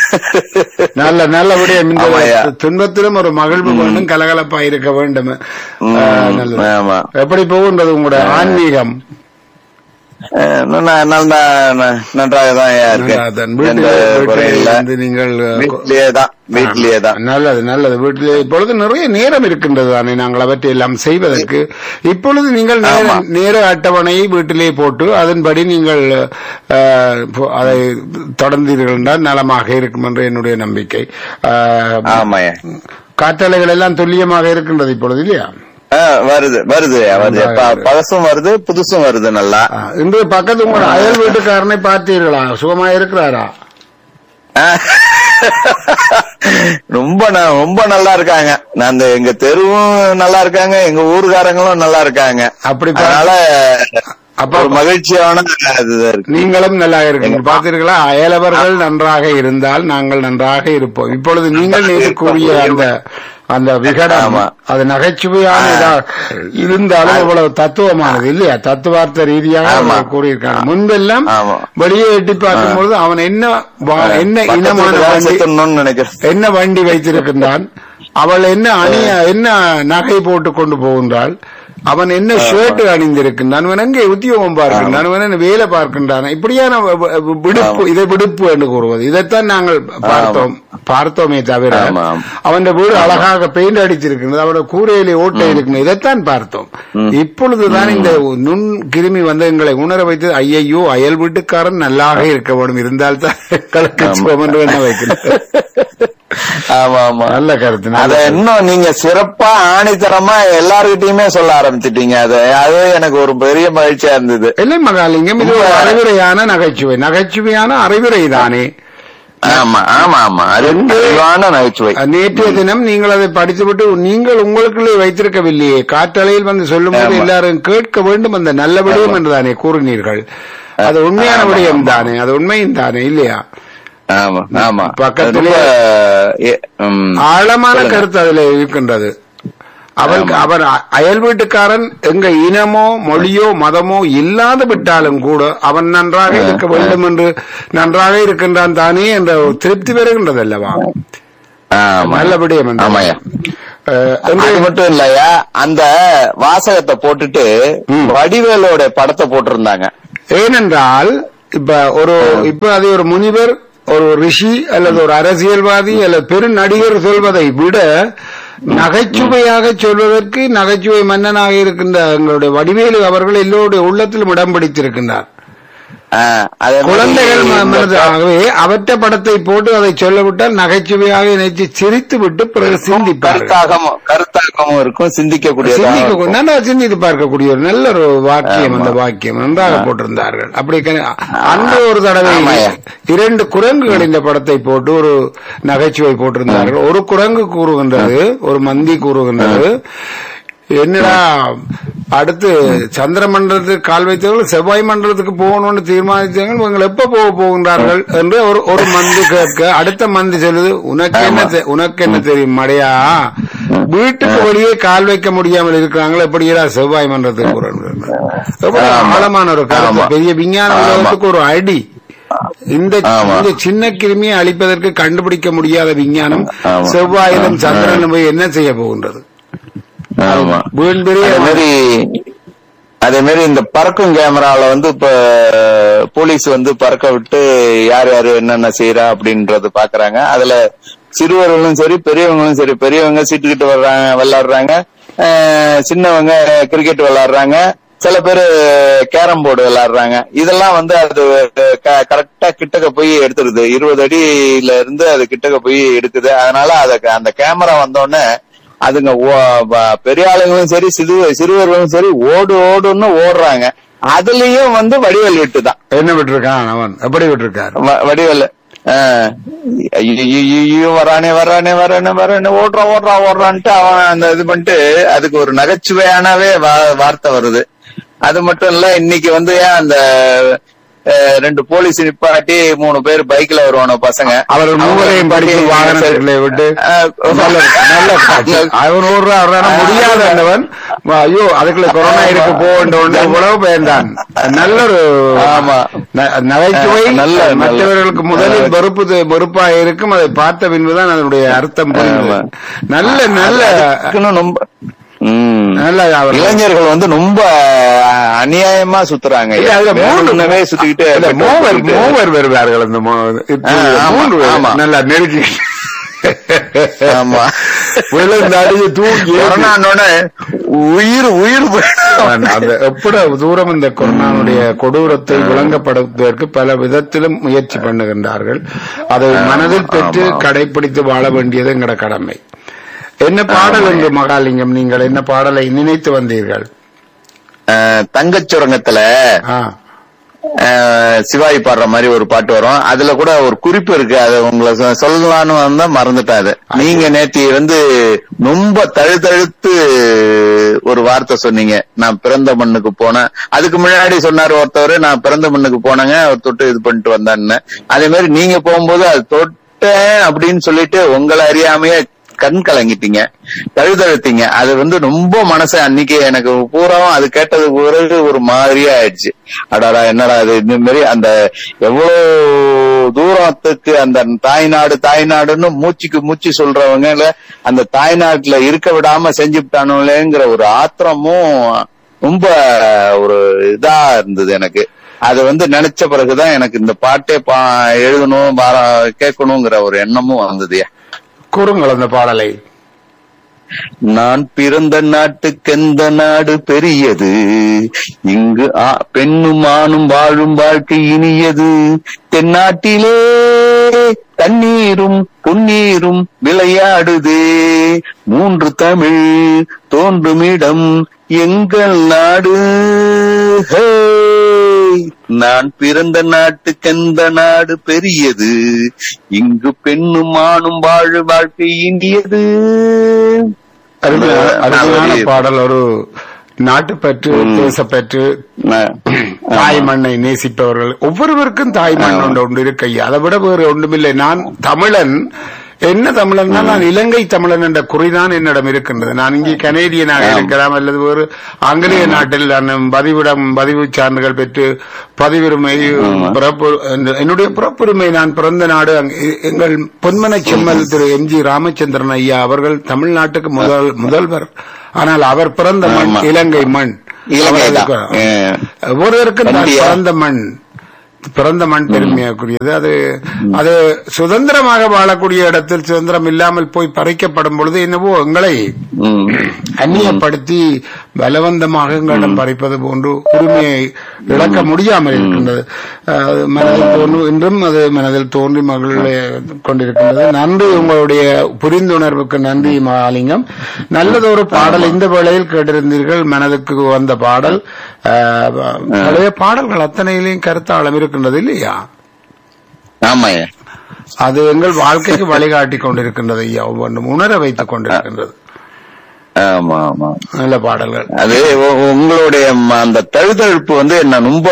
நல்ல நல்ல விடயம் இந்த ஆமாய்யா. துன்பத்திலும் ஒரு மகிழ்வு வேண்டும் கலகலப்பா இருக்க வேண்டும் ஆ, நல்லது ஆமா எப்படி போகின்றது உங்களுடைய ஆன்மீகம் அஹ், நான் நல்ல நன்றாக தான் இருக்கேன் நன்றாகத்தான். எந்த வீட்டிலே குறையும் வீட்டிலே இல்ல. இருந்து நீங்கள் வீட்டிலேயே தான் வீட்டிலேயே தான் நல்லது நல்லது வீட்டிலே இப்பொழுது நிறைய நேரம் இருக்கின்றது தானே நாங்கள் அவற்றை எல்லாம் செய்வதற்கு இப்பொழுது நீங்கள் நேர ஆமா. நேர அட்டவணையை வீட்டிலே போட்டு அதன்படி நீங்கள் அஹ், போ- அதை தொடர்ந்தீர்கள் என்றால் நலமாக இருக்கும் என்று என்னுடைய நம்பிக்கை அஹ், ஆமாய்யா காற்றலைகள் எல்லாம் துல்லியமாக இருக்கின்றது இப்பொழுது இல்லையா அஹ், வருது வருது வருது ப- பழசும் வருது புதுசும் வருது நல்லா அஹ், இன்று பக்கத்து உங்கள் அயல் வீட்டுக்காரனை பார்த்தீர்களா சுகமா இருக்கிறாரா அஹ். ரொம்ப ந- ரொம்ப நல்லா இருக்காங்க நான் அந்த எங்க தெருவும் நல்லா இருக்காங்க எங்க ஊர்காரங்களும் நல்லா இருக்காங்க அப்படி பா- அதனால அப்ப ஒரு மகிழ்ச்சியான இதுதான் இருக்கு நீங்களும் நல்லா இருக்கீங்க பார்த்தீர்களா அயலவர்கள் நன்றாக இருந்தால் நாங்கள் நன்றாக இருப்போம் இப்பொழுது நீங்கள் நேற்று கூறிய அந்த அந்த விகடம் ஆமா. அது நகைச்சுவையான இதா இருந்தாலும் அவ்வளவு தத்துவமானது இல்லையா தத்துவார்த்த ரீதியாக ஆமா. அவர்கள் கூறியிருக்காங்க முன்பெல்லாம் ஆமா. வெளியே எட்டி பார்க்கும்பொழுது அவன் என்ன வா- என்ன பக்கத்து இனமான வீட்டுக்காரன் வண்டி செத்துடணும்னு நினைக்கிறேன் என்ன வண்டி வைத்திருக்கின்றான் அவள் என்ன அணிய என்ன நகை போட்டு கொண்டு போகின்றாள் அவன் என்ன ஷர்ட் அணிந்திருக்கின்றான் அவன் எங்கே உத்தியோகம் பார்க்கின்றான் அவன் என்ன வேலை பார்க்கின்றான் இப்படியான வ- வ- விடுப்பு இதை விடுப்பு என்று கூறுவது இதைத்தான் நாங்கள் பார்த்தோம் பார்த்தோமே தவிர ஆமா, ஆமா. அவன் வீடு அழகாக பெயிண்ட் அடிச்சிருக்கின்றது அவனோட கூரையிலே ஓட்டை இருக்குது இதைத்தான் பார்த்தோம் இப்பொழுதுதான் இந்த நுண் கிருமி வந்து எங்களை உணர வைத்து ஐயையோ அயல் வீட்டுக்காரன் நல்லாக இருக்க வேண்டும் இருந்தால் தான் எங்களுக்கு சுகம் என்று என்ன வைக்கணும் ஆமா ஆமா நல்ல கருத்து அத நல்ல கருத்து. இன்னும் நீங்க சிறப்பா ஆணித்தரமா எல்லார்கிட்டயுமே சொல்ல ஆரம்பிச்சிட்டீங்க அது அது எனக்கு ஒரு பெரிய மகிழ்ச்சியா இருந்தது இல்லை மகாலிங்கம் இது ஒரு அறிவுரையான நகைச்சுவை நகைச்சுவையான அறிவுரை தானே ஆமா ஆமா ஆமா அறிவான நகைச்சுவை நேற்றைய தினம் நீங்கள் அதை படித்துவிட்டு நீங்கள் உங்களுக்குள்ளே வைத்திருக்கவில்லையே காற்றலையில் வந்து சொல்லும்போது ஆமா. எல்லாரும் கேட்க வேண்டும் அந்த நல்ல விடயம் என்று தானே கூறினீர்கள் அது உண்மையான ஆமா, விடயம் ஆமா. தானே அது உண்மையும் தானே இல்லையா ஆமா ஆமா பக்கத்திலே- ரொம்ப, எ, ம், ஆழமான சொல்லுங்க. கருத்து அதுல இருக்கின்றது அவருக்கு ஆமா. அவர் அ- அயல் வீட்டுக்காரன் எங்க இனமோ மொழியோ மதமோ இல்லாத விட்டாலும் கூட அவன் நன்றாக இருக்க வேண்டும் என்று நன்றாக இருக்கின்றான் தானே என்ற ஒரு திருப்தி வருகின்றது அல்லவா ஆமா. நல்ல விடயம் என்று. ஆமாய்யா அஹ், என்று- அது மட்டும் இல்லையா அந்த வாசகத்தை போட்டுட்டு ம். வடிவேலோட படத்தை போட்டிருந்தாங்க ஏனென்றால் இப்ப ஒரு இப்ப அது ஒரு முனிவர் ஒரு ரிஷி அல்லது ஒரு அரசியல்வாதி அல்லது பெரு நடிகர் சொல்வதை விட நகைச்சுவையாக சொல்வதற்கு நகைச்சுவை மன்னனாக இருக்கின்ற எங்களுடைய வடிவேலு அவர்கள் எல்லோருடைய உள்ளத்திலும் இடம் பிடித்திருக்கின்றார் ஆ, அதே மாதிரி குழந்தைகள் ம- இந்த மனதாகவே அவற்ற படத்தை போட்டு அதை சொல்லவிட்டால் நகைச்சுவையாக நினைச்சு சிரித்து விட்டு பிறகு சிந்திப்பார்கள் கருத்தாகமும் கருத்தாக்கமும் இருக்கும் சிந்திக்கக்கூடிய சிந்திக்க நல்லா சிந்தித்து பார்க்கக்கூடிய ஒரு நல்ல ஒரு வாக்கியம் அந்த வாக்கியம் நன்றாக போட்டிருந்தார்கள் அப்படி க- அந்த ஒரு தடவை ஆமாய்யா. இரண்டு குரங்குகள் இந்த படத்தை போட்டு ஒரு நகைச்சுவை போட்டிருந்தார்கள் ஒரு குரங்கு கூறுகின்றது ஒரு மந்தி கூறுகின்றது என்னடா அடுத்து சந்திர மண்டலத்துக்கு கால் வைத்தவர்கள் செவ்வாய் மண்டலத்துக்கு போகணும்னு தீர்மானித்தவங்க இவங்க எப்ப போக போகின்றார்கள் என்று ஒரு ஒரு மந்து கேட்க அடுத்த மந்து சொல்லுது உனக்கு என்ன தெ- உனக்கு என்ன தெரியும் மடையா வீட்டுக்கு வெளியே கால் வைக்க முடியாமல் இருக்கிறாங்களே எப்படியா செவ்வாய் மன்றத்துக்கு போறாங்க எவ்வளவு ஆமா. ஆழமான ஒரு கருத்து ஆமா. பெரிய விஞ்ஞான ஆமா. உலகத்துக்கு ஒரு அடி இந்த ஆமா. இந்த சின்ன கிருமியை அழிப்பதற்கு கண்டுபிடிக்க முடியாத விஞ்ஞானம் ஆமா. செவ்வாயிலும் ஆமா. சந்திரனும் போய் என்ன செய்ய போகின்றது ஆமா வீண் பெரிய அதே மாதிரி அதே மாதிரி இந்த பறக்கும் கேமரால வந்து இப்ப போலீஸ் வந்து பறக்க விட்டு யார் யாரு என்னென்ன செய்யறா அப்படின்றது பாக்குறாங்க அதுல சிறுவர்களும் சரி பெரியவங்களும் சரி பெரியவங்க சீட்டுக்கிட்டு வர்றாங்க விளையாடுறாங்க அஹ் சின்னவங்க கிரிக்கெட் விளையாடுறாங்க சில பேர் கேரம் போர்டு விளையாடுறாங்க இதெல்லாம் வந்து அது கரெக்டா கிட்டக்க போய் எடுத்துருது இருபது அடியில இருந்து அது கிட்டக்க போய் எடுக்குது அதனால அத அந்த கேமரா வந்தோடனே அதுங்க ஓ- வ- பெரிய ஆளுங்களும் சரி சிறு சிறுவர்களும் சரி ஓடு ஓடுன்னு ஓடுறாங்க அதுலயும் வந்து வடிவேல் விட்டு தான் என்ன விட்டுருக்கான் அவன் எப்படி விட்டுருக்கார் வ- வடிவேலு ஆஹ் ஐயோ, ஐயோ, ஐயோ, வரானே வரானே வரானே வரானே ஓடுறான் ஓடுறான் ஓடுறான்ட்டு அவன் அந்த இது பண்ணிட்டு அதுக்கு ஒரு நகைச்சுவையானவே வா- வார்த்தை வருது அது மட்டும் இல்ல இன்னைக்கு வந்து ஏன் அந்த அஹ், ரெண்டு போலீஸ் நிப்பாட்டி மூணு பேர் பைக்ல வருவானோ பசங்க அவர்கள் மூவரையும் படித்து வாகனத்துக்குள்ளே விட்டு அஹ், நல்ல நல்ல காட்சி. அவன் ஓடுறா அவரான முடியாத அந்தவன் ஐயோ அதுக்குள்ள கொரோனா இருக்கு போன்ற உழவு பயந்தான் நல்ல ஒரு ஆமா. ந- நகைச்சுவை நல்ல- நல்ல- மற்றவர்களுக்கு முதலில் வெறுப்பு தெ- வெறுப்பா இருக்கும் அதை பார்த்த பின்புதான் அதனுடைய அர்த்தம் புரியும் ஆமா. நல்ல நல்ல அதுக்குன்னு ரொம்ப ம். நல்ல அவர் இளைஞர்கள் வந்து ரொம்ப அஹ், அநியாயமா சுத்துறாங்க இல்ல, அதுல மூணு- வேணும்னவே சுத்திக்கிட்டு இல்ல, பெட்ரோல் மூவர் போட்டுக்கிட்டு. மூவர் வருவார்கள் அந்த மூ- இப்ப ஆ, ஆமா, மூன்று பேர் ஆமா. நல்லா நெருக்கி ஆமா விழுந்தாடி தூக்கி கொரோனானோட உயிர் உயிர் போயிடும். அந்த எப்படி தூரம் இந்த கொரோனாவுடைய கொடூரத்தை விளங்கப்படுத்துவதற்கு பல விதத்திலும் முயற்சி பண்ணுகின்றார்கள் அதை மனதில் பெற்று ஆமா. கடைபிடித்து வாழ வேண்டியது எங்கட கடமை என்ன பாடல் என்று மகாலிங்கம் நீங்கள் என்ன பாடலை நினைத்து வந்தீர்கள் அஹ், தங்கச் சுரங்கத்துல ஆ, அஹ், சிவாஜி பாடுற மாதிரி ஒரு பாட்டு வரும் அதுல கூட ஒரு குறிப்பு இருக்கு அது உங்களை சொ- சொல்லலாம்னு வந்தா மறந்துட்டேன் அது நீங்க நேத்தி வந்து ரொம்ப தழுதழுத்து ஒரு வார்த்தை சொன்னீங்க நான் பிறந்த மண்ணுக்கு போனேன் அதுக்கு முன்னாடி சொன்னாரு ஒருத்தவர் நான் பிறந்த மண்ணுக்கு போனேங்க அவர் தொட்டு இது பண்ணிட்டு வந்தான்னு அதே மாதிரி நீங்க போகும்போது அது தொட்டேன் அப்படின்னு சொல்லிட்டு உங்களை அறியாமையே கண் கலங்கிட்டீங்க தழுதழுத்தீங்க அது வந்து ரொம்ப மனசு அன்னைக்கு எனக்கு பூராவும் அது கேட்டது பிறகு ஒரு மாதிரியா ஆயிடுச்சு அடாடா என்னடா இது இந்த மாதிரி அந்த எவ்வளவு தூரத்துக்கு அந்த தாய்நாடு தாய்நாடுன்னு மூச்சுக்கு மூச்சு சொல்றவங்க அந்த தாய்நாட்டுல இருக்க விடாம செஞ்சுட்டானுங்களேங்கிற ஒரு ஆத்திரமும் ரொம்ப ஒரு இதா இருந்தது எனக்கு அது வந்து நினைச்ச பிறகுதான் எனக்கு இந்த பாட்டே பா எழுதணும் பார- கேட்கணுங்கிற ஒரு எண்ணமும் வந்ததுயா கூறுங்கள் அந்த பாடலை நான் பிறந்த நாட்டுக்கெந்த நாடு பெரியது இங்கு ஆ- பெண்ணும் ஆணும் வாழும் வாழ்க்கை இனியது தென்னாட்டிலே தண்ணீரும் பொன்னீரும் விளையாடுதே மூன்று தமிழ் தோன்றுமிடம் எங்கள் நாடு ஹே! நான் பிறந்த நாட்டுக்கெந்த நாடு பெரியது இங்கு பெண்ணும் ஆணும் வாழும் வாழ்க்கை இனியது அருமையான அந்த- அருமையான ஒரு- பாடல் ஒரு நாட்டுப்பற்று தேசப்பற்று நான்- தாய் மண்ணை நேசிப்பவர்கள் ஒவ்வொருவருக்கும் தாய் மண் ஒன்று ஒன்று இருக்கு ஐயா அதை விட வேறு ஒன்றுமில்லை நான் தமிழன் என்ன தமிழன் நான் இலங்கை தமிழன் என்ற குறிதான் என்னிடம் இருக்கின்றது நான் இங்கே கனேடியனாக இருக்கலாம் அல்லது ஒரு ஆங்கிலேய நாட்டில் நான் பதிவிடம் பதிவு சான்றுகள் பெற்று பதிவுரிமை பிறப்பு என்னுடைய பிறப்புரிமை நான் பிறந்த நாடு அங்க- எங்கள் பொன்மனை செம்மல் திரு எம் ஜி ராமச்சந்திரன் ஐயா அவர்கள் தமிழ்நாட்டுக்கு முதல் முதல்வர் ஆனால் அவர் பிறந்த மண் ஆமா. இலங்கை மண் இலங்கைதான். அவருக்கு- ஆ. ஒருவருக்கு நான் கண்டியா. பிறந்த மண் பிறந்த மண் பெருமையாக்குரியது அது அது சுதந்திரமாக வாழக்கூடிய இடத்தில் சுதந்திரம் இல்லாமல் போய் பறிக்கப்படும் பொழுது என்னவோ எங்களை ம். அந்நியப்படுத்தி பலவந்தமாக எங்களிடம் பறிப்பது போன்று உரிமையை இழக்க முடியாமல் இருக்கின்றது அஹ், அது மனதில் தோன்றும் இன்றும் அது மனதில் தோன்றி மகளே கொண்டிருக்கின்றது நன்றி உங்களுடைய புரிந்துணர்வுக்கு நன்றி மகாலிங்கம் நல்லதொரு பாடல் இந்த வேளையில் கேட்டிருந்தீர்கள் மனதுக்கு வந்த பாடல் அஹ், பழைய பாடல்கள் அத்தனையிலையும் கருத்தாளம் இருக்கின்றது இல்லையா ஆமாய்யா அது எங்கள் வாழ்க்கைக்கு வழிகாட்டி கொண்டிருக்கின்றது ஐயா ஒவ்வொன்றும் உணர வைத்துக் கொண்டிருக்கின்றது ஆமா ஆமா நல்ல பாடல்கள் அது உ- உங்களுடைய ம- அந்த தழுதழுப்பு வந்து என்ன ரொம்ப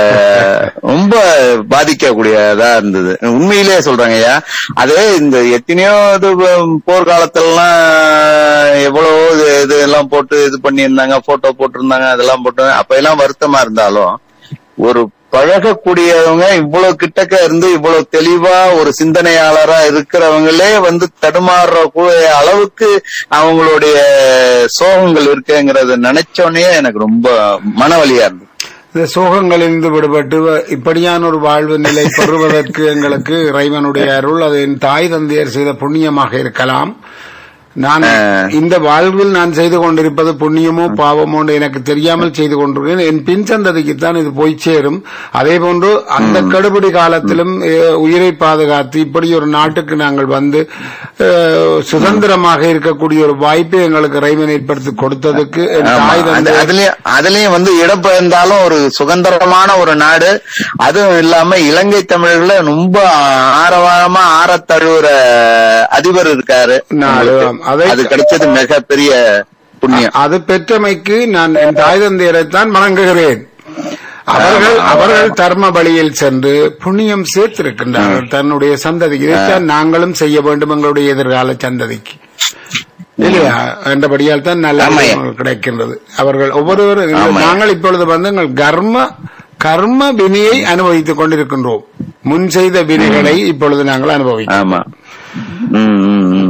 ரொம்ப பாதிக்கக்கூடியதா இருந்தது உண்மையிலேயே சொல்றாங்க ஐயா அது இந்த எத்தனையோ இது வ- போர்க்காலத்திலலாம் எவ்வளவோ இது இது எல்லாம் போட்டு இது பண்ணியிருந்தாங்க போட்டோ போட்டிருந்தாங்க அதெல்லாம் போட்டு அப்ப எல்லாம் வருத்தமா இருந்தாலும் ஒரு பழகக்கூடியவங்க இவ்வளவு கிட்டக்க இருந்து இவ்வளவு தெளிவா ஒரு சிந்தனையாளரா இருக்கிறவங்களே வந்து தடுமாறுற கூ- அளவுக்கு அவங்களுடைய சோகங்கள் இருக்குங்கிறத நினைச்சோடனே எனக்கு ரொம்ப மனவலியா இருந்தது இந்த சோகங்களிலிருந்து விடுபட்டு வ- இப்படியான ஒரு வாழ்வு நிலை பெறுவதற்கு எங்களுக்கு இறைவனுடைய அருள் அது என் தாய் தந்தையர் செய்த புண்ணியமாக இருக்கலாம் நான் இந்த வாழ்வில் நான் செய்து கொண்டிருப்பது புண்ணியமோ பாவமோ என்று எனக்கு தெரியாமல் செய்து கொண்டிருக்கிறேன் என் பின் சந்ததிக்குத்தான் இது போய் சேரும் அதே போன்று அந்த கடுபிடி காலத்திலும் அஹ், உயிரை பாதுகாத்து இப்படி ஒரு நாட்டுக்கு நாங்கள் வந்து அஹ், சுதந்திரமாக இருக்கக்கூடிய ஒரு வாய்ப்பை எங்களுக்கு இறைவன் ஏற்படுத்தி கொடுத்ததுக்கு என் ஆமா. தாய் அது- தந்தை அதுலயும் அதுலயும் வந்து இடம்பெயர்ந்தாலும் ஒரு சுதந்திரமான ஒரு நாடு அதுவும் இல்லாம இலங்கை தமிழர்கள ரொம்ப ஆரவாரமா ஆறத் தழுவுற அதிபர் இருக்காரு நாடு, உங்களுக்கு. அதை- அது கிடைச்சது மிகப்பெரிய புண்ணியம் அது பெற்றமைக்கு நான் என் தாய் தந்தையரைத்தான் வணங்குகிறேன் அவர்கள் அவர்கள் தர்ம வழியில் சென்று புண்ணியம் சேர்த்திருக்கின்றார்கள் தன்னுடைய சந்ததிக்கு இதைத்தான் நாங்களும் செய்ய வேண்டும் எங்களுடைய எதிர்கால சந்ததிக்கு இல்லையா என்றபடியால் தான் நல்ல ஆமாய்யா. விடயங்கள் கிடைக்கின்றது அவர்கள் ஒவ்வொருவரும் ஆமாய்யா. நாங்கள் இப்பொழுது வந்து எங்கள் கர்ம கர்ம வினையை அனுபவித்துக் கொண்டிருக்கின்றோம் முன் செய்த வினைகளை இப்பொழுது நாங்கள் அனுபவிக்கிறோம் ஆமா ம், ம், ம்.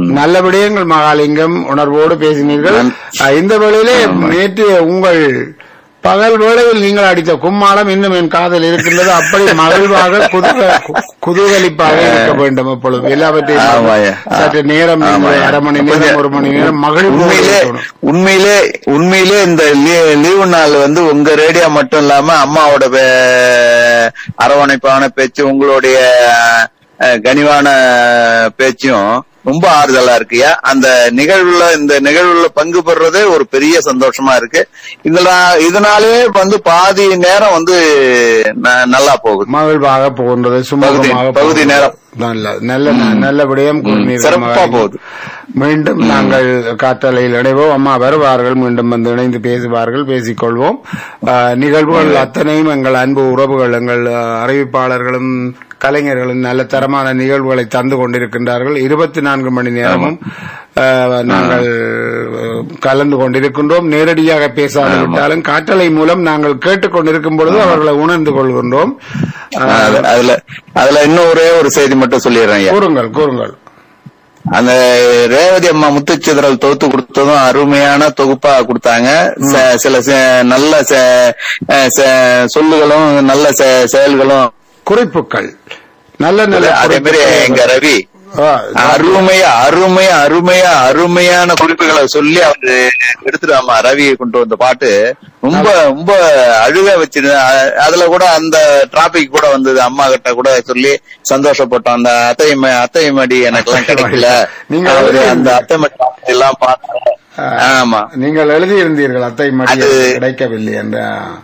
நல்ல விடயங்கள் மகாலிங்கம் உணர்வோடு பேசினீர்கள் அஹ், இந்த வேளையிலே நேற்று உங்கள் பகல் வேளையில் நீங்கள் அடித்த கும்மாளம் இன்னும் என் காதல் இருக்கின்றது அப்படி மகிழ்வாக குதூக- கு- குதூகலிப்பாக இருக்க வேண்டும் எப்பொழுதும் எல்லாவற்றையும் ஆமாய்யா. சற்று நேரம் ஆமாய்யா. நீங்கள் அரை மணி நேரம் கொஞ்சம் ஒரு மணி நேரம் மகிழ்வோடு உண்மையிலே இருக்கணும். உண்மையிலே உண்மையிலே இந்த லீ- லீவு நாள் வந்து உங்க ரேடியோ மட்டும் இல்லாம அம்மாவோட பே- அரவணைப்பான பேச்சு உங்களுடைய அஹ், கனிவான பேச்சும் ரொம்ப ஆறுதலா இருக்குயா அந்த நிகழ்வுல இந்த நிகழ்வுல பங்கு பெறுறதே ஒரு பெரிய சந்தோஷமா இருக்கு இதுல இதனாலே வந்து பாதி நேரம் வந்து ந- நல்லா போகுது மகிழ்வாக போகின்றது சுமூகமாக பகுதி போகின்றது. நேரம். நல்ல நல்ல நல்ல விடயம் கூறினீர்கள் சிறப்பா மகாலிங்கம். போகுது. மீண்டும் நாங்கள் காற்றலையில் இணைவோம் அம்மா வருவார்கள் மீண்டும் வந்து இணைந்து பேசுவார்கள் பேசிக்கொள்வோம் ஆஹ், நிகழ்வுகள் அத்தனையும் எங்கள் அன்பு உறவுகள் எங்கள் ஆஹ், அறிவிப்பாளர்களும் கலைஞர்களும் நல்ல தரமான நிகழ்வுகளை தந்து கொண்டிருக்கின்றார்கள் இருபத்தி நான்கு மணி நேரமும் ஆஹ், நாங்கள் ஆஹ், கலந்து கொண்டிருக்கின்றோம் நேரடியாக பேசாவிட்டாலும் காற்றலை மூலம் நாங்கள் கேட்டுக்கொண்டிருக்கும் பொழுது அவர்களை உணர்ந்து கொள்கின்றோம் ஆஹ், அது- அதுல அதுல இன்னும் ஒரே ஒரு செய்தி மட்டும் சொல்லிடுறேன் ஐயா கூறுங்கள் கூறுங்கள் அந்த ரேவதி அம்மா முத்துச்சிதறல் தொகுத்து கொடுத்ததும் அருமையான தொகுப்பா கொடுத்தாங்க ச- சில ச- நல்ல ச- அஹ் ச- சொல்லுகளும் நல்ல செ- செயல்களும் குறிப்புகள் நல்ல நல்ல அதே மாதிரி குறிப்புகள். எங்க ரவி ஆ, அருமையா அருமையா அருமையா அருமையான குறிப்புகளை சொல்லி அவரு எடுத்துட்டு ஆமா ரவி கொண்டு வந்த பாட்டு ரொம்ப ரொம்ப அழுக வச்சிருந்தேன் அ- அதுல கூட அந்த டிராபிக் கூட வந்தது அம்மா கிட்ட கூட சொல்லி சந்தோஷப்பட்டோம் அந்த அத்தை ம- அத்தை மடி எனக்கு எல்லாம் கிடைக்கல நீங்க அவரு எழுதி- அந்த அத்தை மடி பாட்டு எல்லாம் பார்த்தேன் ஆமா நீங்கள் எழுதியிருந்தீர்கள் அத்தை மடி அது- எனக்கு கிடைக்கவில்லை என்ற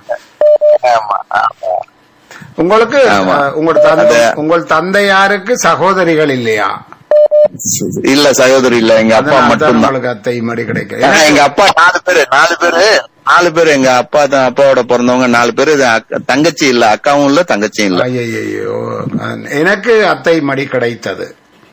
ஆமா ஆமா. உங்களுக்கு ஆமா. அஹ், உங்கள் தந்தை அது- உங்கள் தந்தையாருக்கு சகோதரிகள் இல்லையா இல்ல சகோதரி இல்ல எங்க அப்பா அதனால தான் மட்டும்தான் உங்களுக்கு அத்தை மடி கிடைக்க ஏன்னா எங்க அப்பா நாலு பேரு நாலு பேரு நாலு பேரு எங்க அப்பா தான் அப்பாவோட பிறந்தவங்க நாலு பேரு இது அக்கா- தங்கச்சி இல்ல அக்காவும் இல்ல தங்கச்சியும் இல்ல ஐயையோ எனக்கு அத்தை மடி கிடைத்தது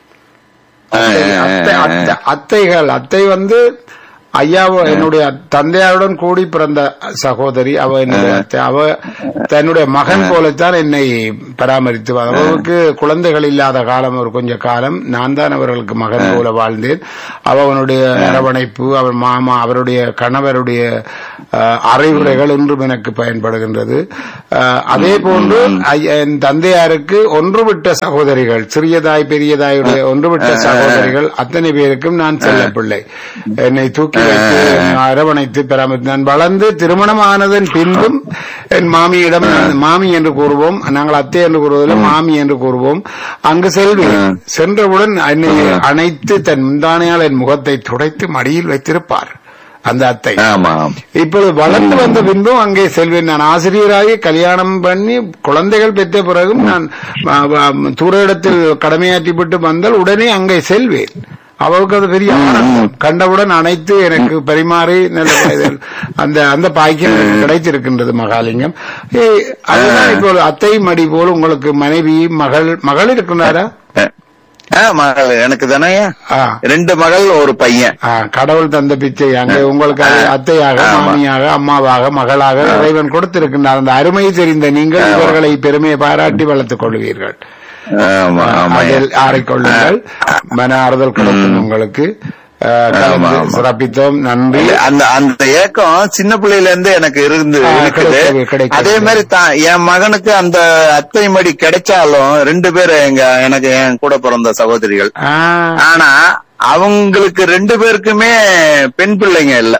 ஆ, ஆ, அத்தை ஆ. அத்தை- அத்தைகள் அத்தை வந்து ஐயா என்னுடைய தந்தையாருடன் கூடி பிறந்த சகோதரி அவ என்னுடைய அத்தை அவ தன்னுடைய மகன் போலத்தான் என்னை பராமரித்து வந்தார். அவருக்கு குழந்தைகள் இல்லாத காலம் ஒரு கொஞ்ச காலம் நான் தான் அவர்களுக்கு மகன் போல வாழ்ந்தேன் அவனுடைய அரவணைப்பு அவர் மாமா அவருடைய கணவருடைய அஹ், அறிவுரைகள் இன்றும் எனக்கு பயன்படுகின்றது அஹ், அதே போன்று ஐ- என் தந்தையாருக்கு ஒன்றுவிட்ட சகோதரிகள் சிறியதாய் பெரியதாயுடைய ஒன்றுவிட்ட சகோதரிகள் அத்தனை பேருக்கும் நான் செல்ல பிள்ளை என்னை தூக்கி வைத்து என்னை அரவணைத்து பராமரித்து நான் வளர்ந்து திருமணமானதன் பின்பும் என் மாமியிடம் மாமி என்று கூறுவோம் நாங்கள் அத்தை என்று கூறுவதில்லை மாமி என்று கூறுவோம் அங்கு செல்வேன் சென்றவுடன் என்னை அணைத்து தன் முந்தானையால் என் முகத்தை துடைத்து மடியில் வைத்திருப்பார் அந்த அத்தை ஆமா இப்பொழுது வளர்ந்து வந்த பின்பும் அங்கே செல்வேன் நான் ஆசிரியராகி கல்யாணம் பண்ணி குழந்தைகள் பெற்ற பிறகும் நான் ஆ, ஆ, தூர இடத்தில் கடமையாற்றி விட்டு வந்தால் உடனே அங்கே செல்வேன் அவளுக்கு அது பெரிய ஆனந்தம் கண்டவுடன் அனைத்து எனக்கு பரிமாறி நல்ல இது- அந்த அந்த பாக்கியம் எனக்கு கிடைத்திருக்கின்றது மகாலிங்கம் ஏ, அதுதான் இப்போ ஒரு அத்தை மடி போல் உங்களுக்கு மனைவி மகள் மகள் இருக்கிறாரா ஆ, மகள் எனக்கு தானேயா ஆ ரெண்டு மகள் ஒரு பையன் ஆ, கடவுள் தந்த பிச்சை அங்கே உங்களுக்கு அது அத்தையாக ஆமா. மாமியாக அம்மாவாக மகளாக இறைவன் கொடுத்திருக்கின்றார் அந்த அருமை தெரிந்த நீங்கள் இவர்களை பெருமையை பாராட்டி வளர்த்துக் கொள்வீர்கள் ஆமா ஆமா அதில் ஆறிக்கொள்ளுங்கள் மன ஆறுதல் கிடைக்கும் உங்களுக்கு ஆ, கலந்து ஆமா. சிறப்பித்தோம் நன்றி அந்த அந்த ஏக்கம் சின்ன பிள்ளையில இருந்து எனக்கு இருந்து ஆ, இருக்குது கிடைக்கிறது, கிடைக்கிறது. அதே மாதிரி தான் என் மகனுக்கு அந்த அத்தை மடி கிடைச்சாலும் ரெண்டு பேர் எங்க எனக்கு என் கூட பிறந்த சகோதரிகள் ஆ, ஆனா அவங்களுக்கு ரெண்டு பேருக்குமே பெண் பிள்ளைங்க இல்ல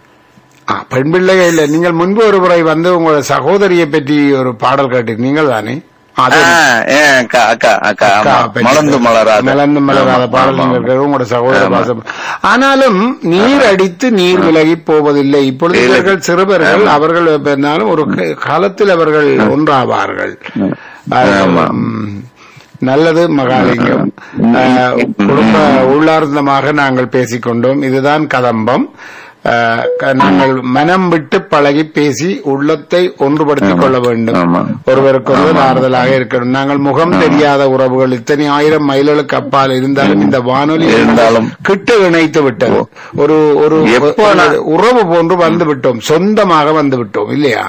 ஆ, பெண் பிள்ளைக இல்லை நீங்கள் முன்பு ஒரு முறை வந்து உங்களோட சகோதரியை பற்றி ஒரு பாடல் கேட்டு நீங்கள் தானே அது ஆ, ஏன் அக்கா அக்கா அக்கா அக்கா ஆமா. பற்றி மலர்ந்து மலராத மலர்ந்து மலராத ஆமா, பாடல் ஆமா, நீங்கள் கேட்கிறது உங்களோட சகோதர ஆமா. பாசம் ஆனாலும் நீர் அடித்து நீர் விலகி போவதில்லை இப்பொழுது இல்லை. இவர்கள் சிறுவர்கள் அவர்கள் பின்னாலும் ஒரு க- காலத்தில் அவர்கள் ஒன்றாவார்கள் ஆமா. ம், நல்லது மகாலிங்கம் அஹ், குடும்ப உள்ளார்ந்தமாக நாங்கள் பேசிக்கொண்டோம் இதுதான் கதம்பம் அஹ், க- நாங்கள் மனம் விட்டு பழகி பேசி உள்ளத்தை ஒன்றுபடுத்திக் கொள்ள வேண்டும் ஆமா. ஒருவருக்கொருவர் ஆறுதலாக இருக்கணும் நாங்கள் முகம் தெரியாத உறவுகள் இத்தனை ஆயிரம் மைல்களுக்கு அப்பால் இருந்தாலும் இந்த வானொலி இருந்தாலும். கிட்ட இணைத்து விட்டது ஒரு ஒரு எப்போ ஒரு நான்- உறவு போன்று வந்து விட்டோம் சொந்தமாக வந்து விட்டோம் இல்லையா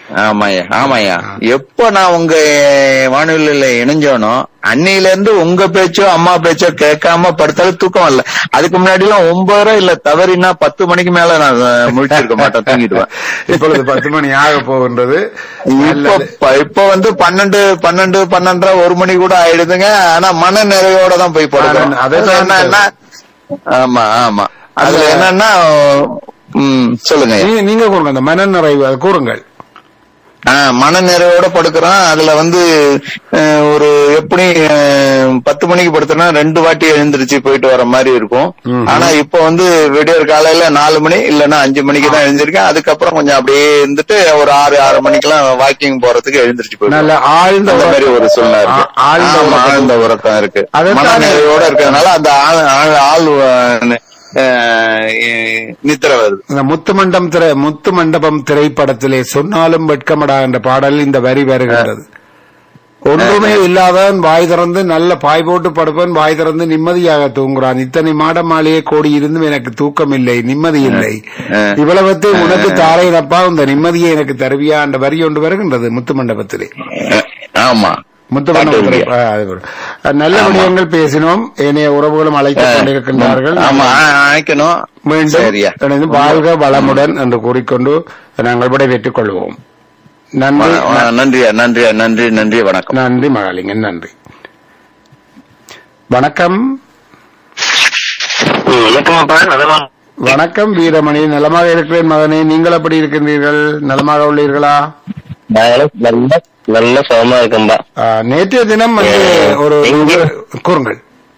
ஆமாய்யா ஆமாய்யா எப்போ நான் உங்க வானொலியில இணைஞ்சோனோ அன்னையில இருந்து உங்க பேச்சோ அம்மா பேச்சோ கேட்காம படுத்தாலும் தூக்கம் வரல அதுக்கு முன்னாடி எல்லாம் ஒன்பதரை இல்ல தவறினா பத்து மணிக்கு மேல நான் முடிச்சிருக்க மாட்டேன் தூங்கிடுவேன் இப்பொழுது பத்து மணி ஆக போகின்றது இப்போ நல்லது. ப- இப்போ வந்து பன்னெண்டு பன்னெண்டு பன்னெண்டரை ஒரு மணி கூட ஆயிடுதுங்க ஆனா மன நிறைவோட தான் போய் படுக்கிறோம் அதான், அதான் என்னன்னா ஆமா ஆமா அதுல அந்த- என்னன்னா ம் சொல்லுங்க நீ- நீங்க கூறுங்க அந்த மன நிறைவு அது கூறுங்கள் ஆஹ் மன நிறைவோட படுக்கிறோம் அதுல வந்து அஹ், ஒரு எப்படி அஹ், பத்து மணிக்கு படுத்தோம்னா ரெண்டு வாட்டி எழுந்திருச்சு போயிட்டு வர மாதிரி இருக்கும் ம்ஹும். ஆனா இப்போ வந்து விடியற் காலையில நாலு மணி இல்லன்னா அஞ்சு மணிக்கு தான் எழுந்திருக்கேன் அதுக்கப்புறம் கொஞ்சம் அப்படியே இருந்துட்டு ஒரு ஆறு ஆறு மணிக்கெல்லாம் வாக்கிங் போறதுக்கு எழுந்திருச்சு போயிட்டு நல்ல ஆழ்ந்த அந்த மாதிரி ஒரு சூழ்நிலை இருக்கு ஆ- ஆழ்ந்த ஆமா, உறக்கம். ஆழ்ந்த உறக்கம் இருக்கு அதைத்தான் மனநிறைவோட இருக்கிறதுனால அந்த ஆள் ஆள் ஆள் அஹ், நித்திர வருது இந்த முத்துமண்டம் திரை முத்து மண்டபம் திரைப்படத்திலே சொன்னாலும் வெட்கமடா என்ற பாடல் இந்த வரி வருகின்றது ஒன்றுமே இல்லாதவன் வாய் திறந்து நல்ல பாய் போட்டு படுப்பவன் வாய் திறந்து நிம்மதியாக தூங்குறான் இத்தனை மாட மாளிகை கோடி இருந்தும் எனக்கு தூக்கம் இல்லை நிம்மதி இல்லை இவ்வளவத்தை உனக்கு தாரேனப்பா இந்த நிம்மதியை எனக்கு தருவியா என்ற வரி ஒன்று வருகின்றது முத்து மண்டபத்திலே அஹ், ஆமா முத்துமண்டம் பாட்டு திரை இல்லையா? ஆ, அது ஒரு- நல்ல விடயங்கள் பேசினோம் ஏனைய உறவுகளும் அழைத்துக் கொண்டிருக்கின்றார்கள் ஆமா அ- அழைக்கணும் மீண்டும் சரியா இணைந்து வாழ்க வளமுடன் என்று கூறிக்கொண்டு நாங்கள் விடைபெற்றுக் கொள்வோம் நன்றி வ- வ- நன்றியா நன்றியா நன்றி நன்றி வணக்கம் நன்றி மகாலிங்கன் நன்றி வணக்கம் வணக்கமாப்பா நலமா வணக்கம் வீரமணி நலமாக இருக்கிறேன் மகனே நீங்கள் எப்படி இருக்கின்றீர்கள் நலமாக உள்ளீர்களா நாங்களும் நல்ல நல்ல சுகமா இருக்கோம்பா ஆ, நேற்றைய தினம் வந்து ஒரு எங்கே? கூறுங்கள்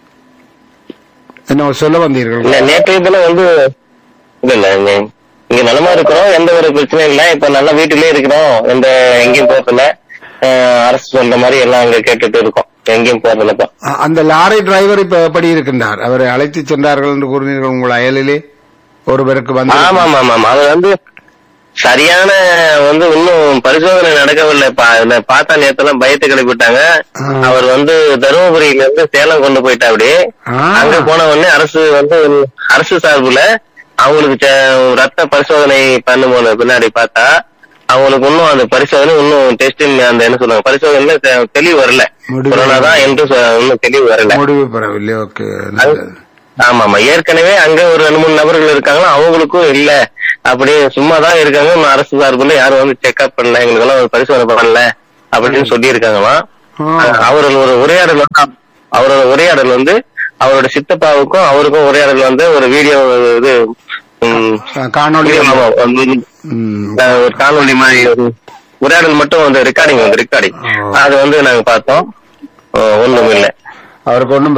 என்ன சொல்ல வந்தீர்கள் இல்ல நேற்றைய தினம் வந்து இல்ல இல்ல இங்க இங்க நலமா இருக்கிறோம் எந்த ஒரு பிரச்சனையும் இல்ல இப்ப நல்லா வீட்டுலயே இருக்கிறோம் எந்த எங்கேயும் போறதில்ல அஹ், அரசு சொல்ற மாதிரி எல்லாம் அங்க கேட்டுட்டு இருக்கோம் எங்கேயும் போறதில்ல இப்ப அ- அந்த லாரி டிரைவர் இப்ப எப்படி இருக்கின்றார் அவரை அழைத்து சென்றார்கள் என்று கூறினீர்கள் உங்கள் அயலிலே ஒருவருக்கு வந்து ஆமா ஆமா ஆமா ஆமா. அது வந்து சரியான வந்து இன்னும் பரிசோதனை நடக்கவில்லை பா- இதுல பார்த்தா நேத்தெல்லாம் பயத்தை கிளப்பிட்டாங்க ஆ. அவர் வந்து தருமபுரியில இருந்து சேலம் கொண்டு போயிட்டா அப்படி ஆ. அங்க போன உடனே அரசு வந்து அரசு சார்புல அவங்களுக்கு சே- ரத்த பரிசோதனை பண்ணும்போது பின்னாடி பார்த்தா அவங்களுக்கு இன்னும் அந்த பரிசோதனை இன்னும் டெஸ்டிங் அந்த என்ன சொல்றாங்க பரிசோதனையில தெ- தெளிவு வரல முடிவு கொரோனா தான் என்று சொ- இன்னும் தெளிவு வரல முடிவு பெறவில்லை ஓகே நல்லது ஆமா ஆமா ஏற்கனவே அங்க ஒரு ரெண்டு மூணு நபர்கள் இருக்காங்களா அவங்களுக்கும் இல்ல அப்படியே சும்மா தான் இருக்காங்க இன்னும் அரசு சார்புல யாரும் வந்து செக்அப் பண்ணல எங்களுக்கு எல்லாம் ஒரு பரிசோதனை பண்ணல அப்படின்னு சொல்லி இருக்காங்களாம் ஆ. அவர்கள் ஒரு உரையாடல் வந்து அவரோட உரையாடல் வந்து அவரோட சித்தப்பாவுக்கும் அவருக்கும் உரையாடல் வந்து ஒரு வீடியோ இது ம், ஆ, காணொளி ஆமா, வந்து, ம். அஹ், ஒரு காணொளி மாதிரி ஒரு உரையாடல் மட்டும் வந்து ரெக்கார்டிங் வந்து ரெக்கார்டிங் ஓ. அது வந்து நாங்க பார்த்தோம் அஹ், ஒண்ணும் இல்ல அவருக்கு ஒன்றும்